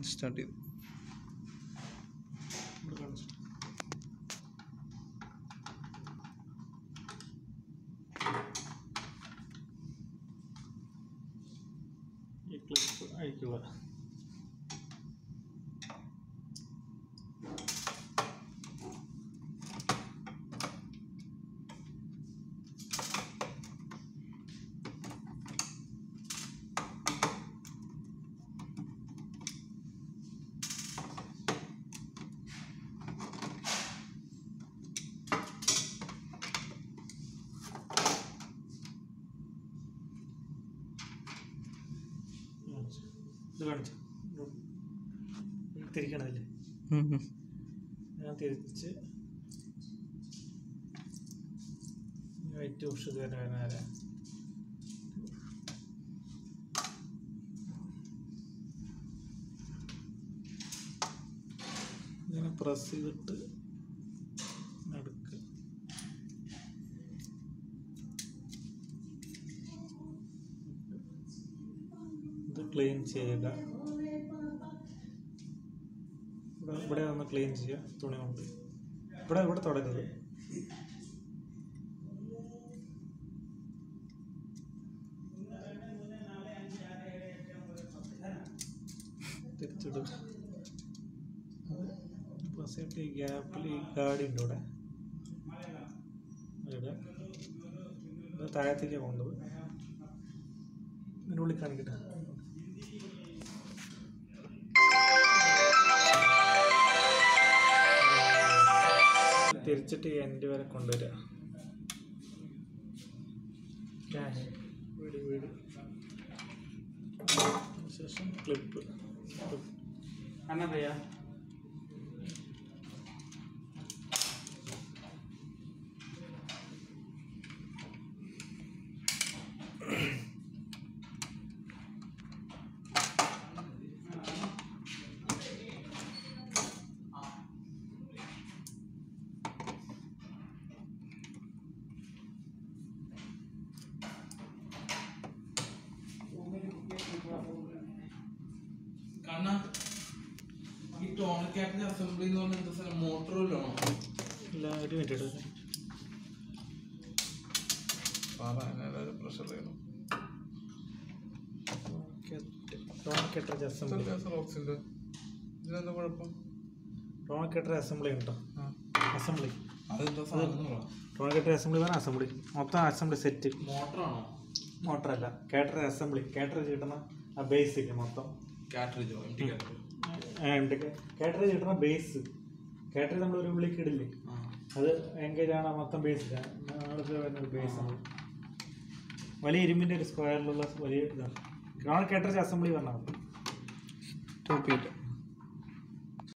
Start ചെയ്തു ഇവിടെ കാണിച്ചു ഈ ക്ലിപ്പ് അഴിക്കുക കാണിച്ചു. ഇത് കാണിച്ചു തിരിക്കണതില്ലേ ഉം, ഉം. ഞാൻ തിരിച്ച് വൈറ്റ് ഉഷ് ഇതുവരെ വരാനാരാ ഇങ്ങനെ പ്രസ് ചെയ്തിട്ട് നടുക്ക് ഇത് ക്ലീൻ ചെയ്യുക ഇവിടെ ഇവിടെ ഒന്ന് ക്ലീൻ ചെയ്യുക തുണി കൊണ്ട് ഇവിടെ ഇവിടെ തുടരുത് തിരിച്ചിടും പ്രസ് ചെയ്തിട്ട് ഈ ഗ്യാപ്പിൽ ഈ ഗാഡി ഉണ്ട് ഇവിടെ ഇവിടെ ഇത് താഴത്തേക്ക് കൊണ്ടത് ഇതിനുള്ളിൽ കാണിക്കട്ടെ തിരിച്ചിട്ട് എൻ്റെ വരെ കൊണ്ടുവരിക ക്യാഷ് വീട് വീട് ശേഷം ക്ലിപ്പ് അന്നതയ്യാ കണ്ണ ഈ ടോണിക്കാറ്റിന്റെ അസംബ്ലി എന്ന് പറഞ്ഞ എന്താ സാധനം മോട്ടറിലാണോ ഇല്ല ഒരു മിനിറ്റ് എടുക്കുക പ്രഷർ ചെയ്യണം ടോണക്കെട്ടർ അസംബ്ലി റോക്സിന്റെ ഇതിനെന്താ കുഴപ്പം ടോണക്കെട്ടർ അസംബ്ലി ഉണ്ടോ അസംബ്ലി അതെന്താ സാധനം ടോണക്കെട്ടർ അസംബ്ലി പറഞ്ഞാൽ അസംബ്ലി മൊത്തം അസംബ്ലി സെറ്റ് മോട്ടറാണോ മോട്ടറല്ല കാറ്റർ അസംബ്ലി കാറ്റർ കിട്ടുന്ന ആ ബേസിക് മൊത്തം കാറ്ററിജോ എം ടി കാറ്ററിജ് കാറ്റർ കിട്ടുന്ന ബേസ് കാറ്റർ നമ്മൾ ഒരു ഉള്ളിലേക്ക് ഇടില്ലേ അത് എൻഗേജ് ആണ് മൊത്തം ബേസ് വരുന്ന ബേസ് ആണ് വലിയ ഇരുമ്പിൻ്റെ ഒരു സ്ക്വയറിലുള്ള വലിയ ഇതാണ് കാറ്റർ അസംബ്ലി പറഞ്ഞാൽ മതി സ്റ്റോപ്പ് ചെയ്തിട്ട്